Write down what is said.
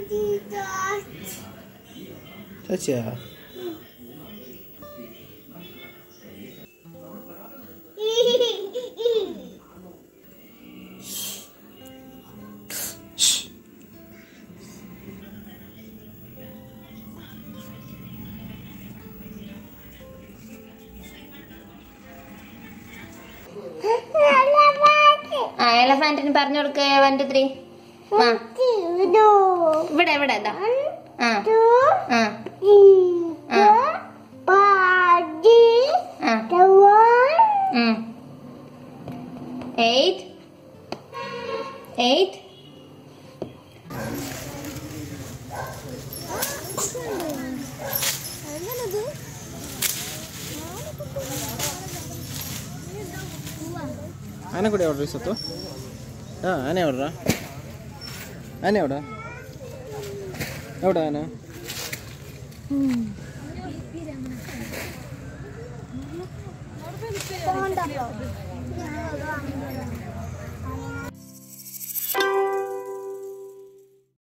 ചാച്ചിയാ ആ എലഫാന്റിന് പറഞ്ഞു കൊടുക്ക വൺ ടു ത്രീ ആ ഇവിടെ ഇവിടെ ഇതാ ആ ആ ആ ആ ഉം. eight eight ആന കൂടെ ഓർഡർ സത്തു ആ ആന എവിടാ ആന എവിടാ എവിടെ ആന പോകണ്ടോ